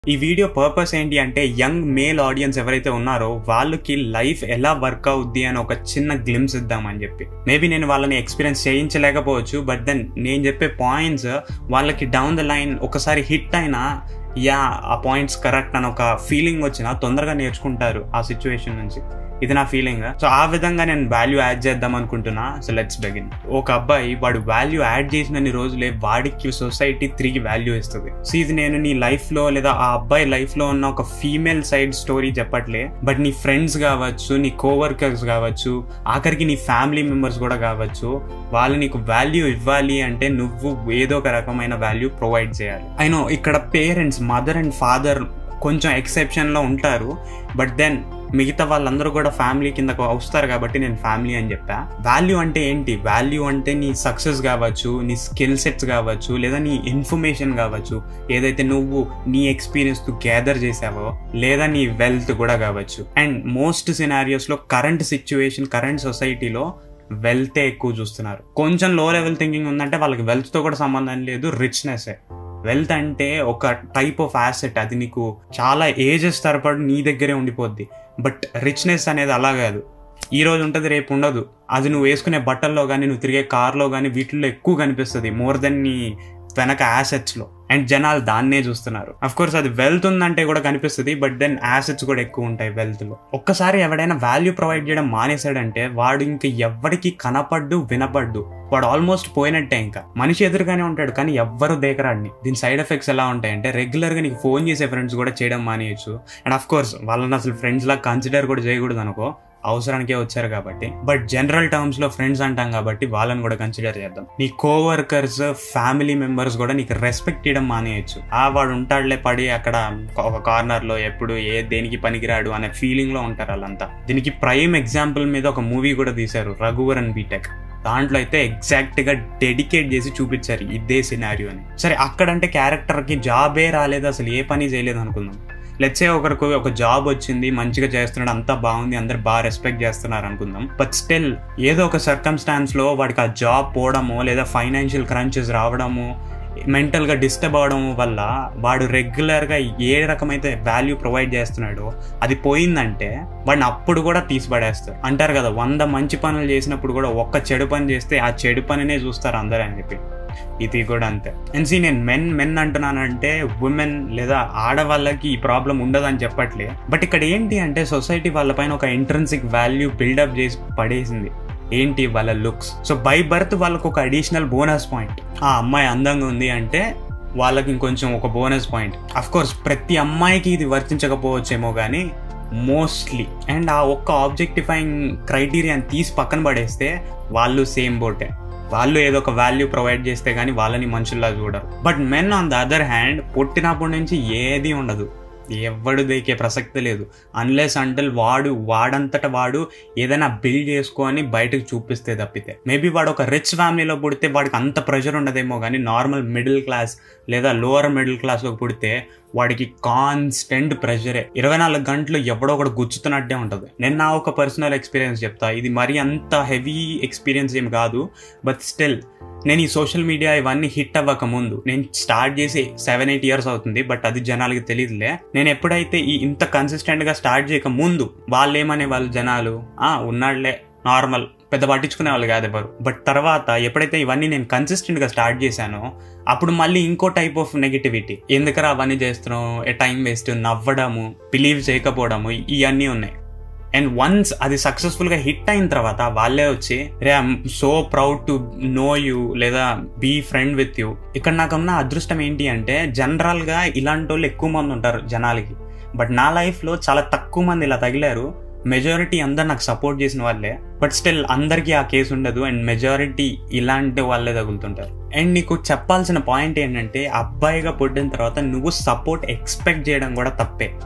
ఈ video purpose ఏంటి అంటే యంగ్ మేల్ ఆడియన్స్ ఎవరైతే ఉన్నారో వాళ్ళకి లైఫ్ ఎలా వర్క్ అవుద్ది అని ఒక చిన్న గ్లిమ్స్ ఇద్దామని చెప్పి మేబీ నేను వాళ్ళని ఎక్స్పీరియన్స్ చేయించలేకపోవచ్చు బట్ దెన్ నేను చెప్పే పాయింట్స్ వాళ్ళకి డౌన్ ద లైన్ ఒకసారి హిట్ అయినా యా ఆ పాయింట్స్ కరెక్ట్ అని ఒక ఫీలింగ్ వచ్చినా తొందరగా నేర్చుకుంటారు ఆ సిచ్యువేషన్ నుంచి ఇది నా ఫీలింగ్ సో ఆ విధంగా నేను వాల్యూ యాడ్ చేద్దాం అనుకుంటున్నా సో లెట్స్ బెగిన్ ఒక అబ్బాయి వాడు వాల్యూ యాడ్ చేసినన్ని రోజులే వాడికి సొసైటీ తిరిగి వాల్యూ ఇస్తుంది సో ఇది నేను నీ లైఫ్ లో లేదా ఆ అబ్బాయి లైఫ్ లో ఉన్న ఒక ఫీమేల్ సైడ్ స్టోరీ చెప్పట్లే బట్ నీ ఫ్రెండ్స్ కావచ్చు నీ కోవర్కర్స్ కావచ్చు ఆఖరికి నీ ఫ్యామిలీ మెంబర్స్ కూడా కావచ్చు వాళ్ళు నీకు వాల్యూ ఇవ్వాలి అంటే నువ్వు ఏదో ఒక రకమైన వాల్యూ ప్రొవైడ్ చేయాలి అయినో ఇక్కడ పేరెంట్స్ మదర్ అండ్ ఫాదర్ కొంచెం ఎక్సెప్షన్ లో ఉంటారు బట్ దెన్ మిగతా వాళ్ళందరూ కూడా ఫ్యామిలీ కిందకు వస్తారు కాబట్టి నేను ఫ్యామిలీ అని చెప్పా వాల్యూ అంటే ఏంటి వాల్యూ అంటే నీ సక్సెస్ కావచ్చు నీ స్కిల్ సెట్స్ కావచ్చు లేదా నీ ఇన్ఫర్మేషన్ కావచ్చు ఏదైతే నువ్వు నీ ఎక్స్పీరియన్స్ తో గ్యాదర్ చేసావో లేదా నీ వెల్త్ కూడా కావచ్చు అండ్ మోస్ట్ సినారియోస్ లో కరెంట్ సిచ్యువేషన్ కరెంట్ సొసైటీలో వెల్తే ఎక్కువ చూస్తున్నారు కొంచెం లో లెవెల్ థింకింగ్ ఉందంటే వాళ్ళకి వెల్త్ తో కూడా సంబంధం లేదు రిచ్నెస్ వెల్త్ అంటే ఒక టైప్ ఆఫ్ యాసెట్ అది నీకు చాలా ఏజెస్ తరపడి నీ దగ్గరే ఉండిపోద్ది బట్ రిచ్నెస్ అనేది అలా కాదు ఈ రోజు ఉంటుంది రేపు ఉండదు అది నువ్వు వేసుకునే బట్టల్లో కానీ నువ్వు తిరిగే కార్లో కానీ వీటిల్లో ఎక్కువ కనిపిస్తుంది మోర్ దెన్ నీ వెనక యాసెట్స్ లో అండ్ జనాలు దాన్నే చూస్తున్నారు అఫ్ కోర్స్ అది వెల్త్ ఉందంటే కూడా కనిపిస్తుంది బట్ దెన్ యాసెట్స్ కూడా ఎక్కువ ఉంటాయి వెల్త్ లో ఒక్కసారి ఎవడైనా వాల్యూ ప్రొవైడ్ చేయడం మానేశాడంటే వాడు ఇంకా ఎవరికి కనపడ్డు వినపడ్డు వాడు ఆల్మోస్ట్ పోయినట్టే ఇంకా మనిషి ఎదురుగానే ఉంటాడు కానీ ఎవ్వరు దేకరాడిని దీని సైడ్ ఎఫెక్ట్స్ ఎలా ఉంటాయంటే రెగ్యులర్ గా నీకు ఫోన్ చేసే ఫ్రెండ్స్ కూడా చేయడం మానేయచ్చు అండ్ అఫ్ కోర్స్ వాళ్ళని అసలు ఫ్రెండ్స్ లా కన్సిడర్ కూడా చేయకూడదు అనుకో అవసరానికే వచ్చారు కాబట్టి బట్ జనరల్ టర్మ్స్ లో ఫ్రెండ్స్ అంటాం కాబట్టి వాళ్ళని కూడా కన్సిడర్ చేద్దాం నీ కోవర్కర్స్ ఫ్యామిలీ మెంబర్స్ కూడా నీకు రెస్పెక్ట్ ఇవ్వడం మానేయచ్చు ఆ వాడు ఉంటాడులే పడి అక్కడ ఒక కార్నర్ లో ఎప్పుడు ఏ దేనికి పనికిరాడు అనే ఫీలింగ్ లో ఉంటారు వాళ్ళంతా దీనికి ప్రైమ్ ఎగ్జాంపుల్ మీద ఒక మూవీ కూడా తీశారు రఘువరన్ బీటెక్ దాంట్లో అయితే ఎగ్జాక్ట్ గా డెడికేట్ చేసి చూపించారు ఇదే సినారియో అని సరే అక్కడంటే క్యారెక్టర్ కి జాబే రాలేదు అసలు ఏ పని చేయలేదు అనుకుందాం లెట్సే ఒకరికి ఒక జాబ్ వచ్చింది మంచిగా చేస్తున్నాడు అంతా బాగుంది అందరు బాగా రెస్పెక్ట్ చేస్తున్నారు అనుకుందాం బట్ స్టిల్ ఏదో ఒక సర్కమ్స్టాన్స్ లో వాడికి ఆ జాబ్ పోవడము లేదా ఫైనాన్షియల్ క్రంచెస్ రావడము మెంటల్గా డిస్టర్బ్ అవడం వల్ల వాడు రెగ్యులర్గా ఏ రకమైతే వాల్యూ ప్రొవైడ్ చేస్తున్నాడో అది పోయిందంటే వాడిని అప్పుడు కూడా తీసిపడేస్తారు అంటారు కదా వంద మంచి పనులు చేసినప్పుడు కూడా ఒక్క చెడు పని చేస్తే ఆ చెడు పనినే చూస్తారు అందరూ అని చెప్పి ఇది కూడా అంతే అండ్ సీ నేను మెన్ మెన్ అంటున్నానంటే ఉమెన్ లేదా ఆడవాళ్ళకి ఈ ప్రాబ్లం ఉండదని చెప్పట్లే బట్ ఇక్కడ ఏంటి అంటే సొసైటీ వాళ్ళపైన ఒక ఇంట్రెన్సిక్ వాల్యూ బిల్డప్ చేసి పడేసింది ఏంటి వాళ్ళ లుక్స్ సో బై బర్త్ వాళ్ళకు ఒక అడిషనల్ బోనస్ పాయింట్ ఆ అమ్మాయి అందంగా ఉంది అంటే వాళ్ళకి ఇంకొంచెం ఒక బోనస్ పాయింట్ అఫ్ కోర్స్ ప్రతి అమ్మాయికి ఇది వర్తించకపోవచ్చేమో కానీ మోస్ట్లీ అండ్ ఆ ఒక్క ఆబ్జెక్టిఫైయింగ్ క్రైటీరియాని తీసి పక్కన పడేస్తే వాళ్ళు సేమ్ బోటే వాళ్ళు ఏదో ఒక వాల్యూ ప్రొవైడ్ చేస్తే కానీ వాళ్ళని మనుషుల్లా చూడరు but men on the other hand పుట్టినప్పటి నుంచి ఏది ఉండదు ఎవడు దేకే ప్రసక్తి లేదు అన్లెస్ అంటల్ వాడు వాడంతట వాడు ఏదైనా బిల్డ్ చేసుకొని బయటకు చూపిస్తే తప్పితే మేబీ వాడు ఒక రిచ్ ఫ్యామిలీలో పుడితే వాడికి అంత ప్రెషర్ ఉండదేమో కానీ నార్మల్ మిడిల్ క్లాస్ లేదా లోవర్ మిడిల్ క్లాస్లో పుడితే వాడికి కాన్స్టెంట్ ప్రెషరే ఇరవై నాలుగు గంటలు ఎవడో ఒకటి గుచ్చుతున్నట్టే ఉంటుంది నేను నా ఒక పర్సనల్ ఎక్స్పీరియన్స్ చెప్తా ఇది మరీ అంత హెవీ ఎక్స్పీరియన్స్ ఏం కాదు బట్ స్టిల్ నేను ఈ సోషల్ మీడియా ఇవన్నీ హిట్ అవ్వక ముందు నేను స్టార్ట్ చేసి సెవెన్ ఎయిట్ ఇయర్స్ అవుతుంది బట్ అది జనాలకి తెలియదులే నేను ఎప్పుడైతే ఈ ఇంత కన్సిస్టెంట్ గా స్టార్ట్ చేయక ముందు వాళ్ళు ఏమనే వాళ్ళు జనాలు ఆ ఉన్నాడులే నార్మల్ పెద్ద పట్టించుకునే వాళ్ళు కాదు ఎవరు బట్ తర్వాత ఎప్పుడైతే ఇవన్నీ నేను కన్సిస్టెంట్ గా స్టార్ట్ చేశానో అప్పుడు మళ్ళీ ఇంకో టైప్ ఆఫ్ నెగిటివిటీ ఎందుకరా అవన్నీ చేస్తున్నాం ఏ టైం వేస్ట్ నవ్వడము బిలీవ్ చేయకపోవడము ఇవన్నీ ఉన్నాయి అండ్ వన్స్ అది సక్సెస్ఫుల్ గా హిట్ అయిన తర్వాత వాళ్ళే వచ్చి రే I'm so proud to know you లేదా బీ ఫ్రెండ్ విత్ యూ ఇక్కడ నాకున్న అదృష్టం ఏంటి అంటే జనరల్ గా ఇలాంటి వాళ్ళు ఎక్కువ మంది ఉంటారు జనాలకి బట్ నా లైఫ్ లో చాలా తక్కువ మంది ఇలా తగిలారు మెజారిటీ అందరు నాకు సపోర్ట్ చేసిన వాళ్ళే బట్ స్టిల్ అందరికీ ఆ కేసు ఉండదు అండ్ మెజారిటీ ఇలాంటి వాళ్ళే తగులుతుంటారు అండ్ నీకు చెప్పాల్సిన పాయింట్ ఏంటంటే అబ్బాయిగా పుట్టిన తర్వాత నువ్వు సపోర్ట్ ఎక్స్పెక్ట్ చేయడం కూడా తప్పే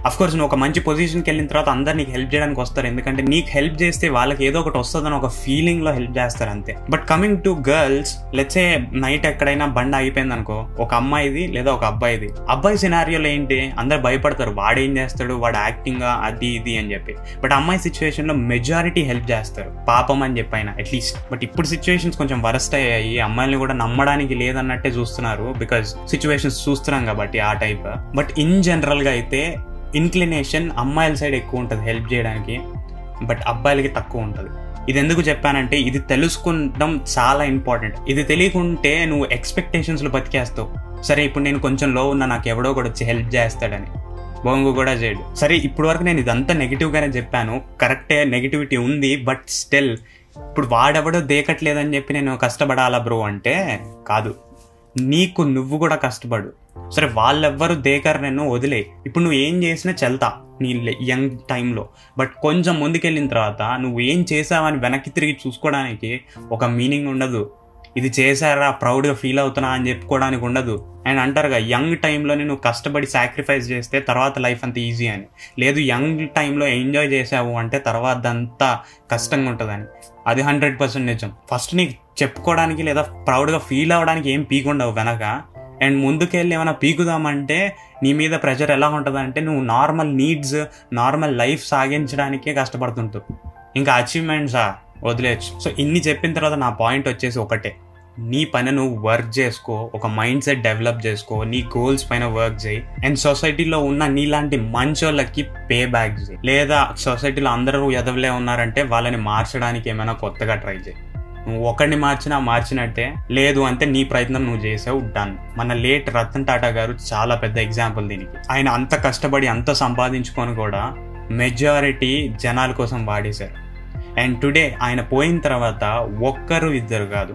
అఫ్ కోర్స్ నువ్వు ఒక మంచి పొజిషన్కి వెళ్ళిన తర్వాత అందరు నీకు హెల్ప్ చేయడానికి వస్తారు ఎందుకంటే నీకు హెల్ప్ చేస్తే వాళ్ళకి ఏదో ఒకటి వస్తుందని ఒక ఫీలింగ్ లో హెల్ప్ చేస్తారు అంతే బట్ కమింగ్ టు గర్ల్స్ లెట్సే నైట్ ఎక్కడైనా బండి ఆగిపోయింది అనుకో ఒక అమ్మాయిది లేదా ఒక అబ్బాయిది అబ్బాయి సినారియోలో ఏంటి అందరు భయపడతారు వాడేం చేస్తాడు వాడు యాక్టింగ్ అది ఇది అని చెప్పి బట్ అమ్మాయి సిచ్యువేషన్ లో మెజారిటీ హెల్ప్ చేస్తారు పాపం అని చెప్పి అయినా అట్లీస్ట్ బట్ ఇప్పుడు సిచ్యువేషన్స్ కొంచెం వరస్ట్ అయ్యాయి అమ్మాయిల్ని కూడా నమ్మడానికి లేదన్నట్టే చూస్తున్నారు బికాస్ సిచ్యువేషన్స్ చూస్తున్నాం కాబట్టి ఆ టైప్ బట్ ఇన్ జనరల్ గా అయితే ఇన్క్లినేషన్ అమ్మాయిల సైడ్ ఎక్కువ ఉంటుంది హెల్ప్ చేయడానికి బట్ అబ్బాయిలకి తక్కువ ఉంటుంది ఇది ఎందుకు చెప్పానంటే ఇది తెలుసుకుంటాం చాలా ఇంపార్టెంట్ ఇది తెలియకుంటే నువ్వు ఎక్స్పెక్టేషన్స్లో బతికేస్తావు సరే ఇప్పుడు నేను కొంచెం లో ఉన్నా నాకు ఎవడో కూడా వచ్చి హెల్ప్ చేస్తాడని బొంగు కూడా చేయడు సరే ఇప్పుడు వరకు నేను ఇదంతా నెగిటివ్గానే చెప్పాను కరెక్టే నెగిటివిటీ ఉంది బట్ స్టిల్ ఇప్పుడు వాడెవడో దేకట్లేదని చెప్పి నేను కష్టపడాలా బ్రో అంటే కాదు నీకు నువ్వు కూడా కష్టపడు సరే వాళ్ళెవ్వరు దేకర్ నేను వదిలే ఇప్పుడు నువ్వు ఏం చేసినా చెల్తా నీ యంగ్ టైంలో బట్ కొంచెం ముందుకెళ్ళిన తర్వాత నువ్వు ఏం చేసావని వెనక్కి తిరిగి చూసుకోవడానికి ఒక మీనింగ్ ఉండదు ఇది చేశారా ప్రౌడ్గా ఫీల్ అవుతున్నా అని చెప్పుకోవడానికి ఉండదు అండ్ అంటారుగా యంగ్ టైంలో నువ్వు కష్టపడి సాక్రిఫైస్ చేస్తే తర్వాత లైఫ్ అంత ఈజీ అని లేదు యంగ్ టైంలో ఎంజాయ్ చేసావు అంటే తర్వాత అంతా కష్టంగా ఉంటుందని అది హండ్రెడ్ పర్సెంట్ నిజం ఫస్ట్ నీకు చెప్పుకోవడానికి లేదా ప్రౌడ్గా ఫీల్ అవ్వడానికి ఏం పీకుండవు వెనక అండ్ ముందుకెళ్ళి ఏమైనా పీకుదామంటే నీ మీద ప్రెషర్ ఎలా ఉంటుందంటే నువ్వు నార్మల్ నీడ్స్ నార్మల్ లైఫ్ సాగించడానికే కష్టపడుతుంటావు ఇంకా అచీవ్మెంట్సా వదిలేయచ్చు సో ఇన్ని చెప్పిన తర్వాత నా పాయింట్ వచ్చేసి ఒకటే నీ పని నువ్వు వర్క్ చేసుకో ఒక మైండ్ సెట్ డెవలప్ చేసుకో నీ గోల్స్ పైన వర్క్ చేయి అండ్ సొసైటీలో ఉన్న నీలాంటి మంచోళ్ళకి పే బ్యాక్ చేయి లేదా సొసైటీలో అందరూ ఎదవలే ఉన్నారంటే వాళ్ళని మార్చడానికి ఏమైనా కొత్తగా ట్రై చేయి నువ్వు ఒకరిని మార్చినా మార్చినట్టే లేదు అంటే నీ ప్రయత్నం నువ్వు చేసావు డన్ మన లేట్ రతన్ టాటా గారు చాలా పెద్ద ఎగ్జాంపుల్ దీనికి ఆయన అంత కష్టపడి అంత సంపాదించుకొని కూడా మెజారిటీ జనాల కోసం వాడేశారు అండ్ టుడే ఆయన పోయిన తర్వాత ఒక్కరు ఇద్దరు కాదు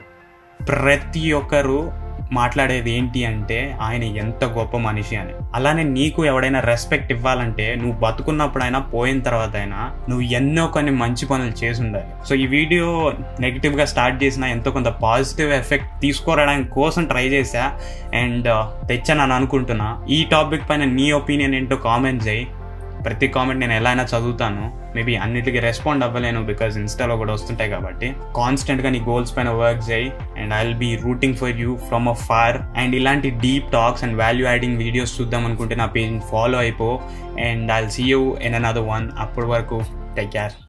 ప్రతి ఒక్కరు మాట్లాడేది ఏంటి అంటే ఆయన ఎంత గొప్ప మనిషి అని అలానే నీకు ఎవడైనా రెస్పెక్ట్ ఇవ్వాలంటే నువ్వు బతుకున్నప్పుడైనా పోయిన తర్వాత అయినా నువ్వు ఎన్నో కొన్ని మంచి పనులు చేసి ఉండాలి సో ఈ వీడియో నెగిటివ్గా స్టార్ట్ చేసిన ఎంతో కొంత పాజిటివ్ ఎఫెక్ట్ తీసుకురావడానికి కోసం ట్రై చేశా అండ్ తెచ్చానని అనుకుంటున్నా ఈ టాపిక్ పైన నీ ఒపీనియన్ ఏంటో కామెంట్ చేయి ప్రతి కామెంట్ నేను ఎలా అయినా చదువుతాను మేబీ అన్నిటికీ రెస్పాండ్ అవ్వలేను బికాజ్ ఇన్స్టాలో కూడా వస్తుంటాయి కాబట్టి కాన్స్టెంట్గా నీ గోల్స్ పైన వర్క్ చేయి and I will be rooting for you from afar and ఇలాంటి deep talks and value adding videos చూద్దాం అనుకుంటే నా పేజ్ ఫాలో అయిపో and I see you in another one అప్పటి వరకు టేక్ కేర్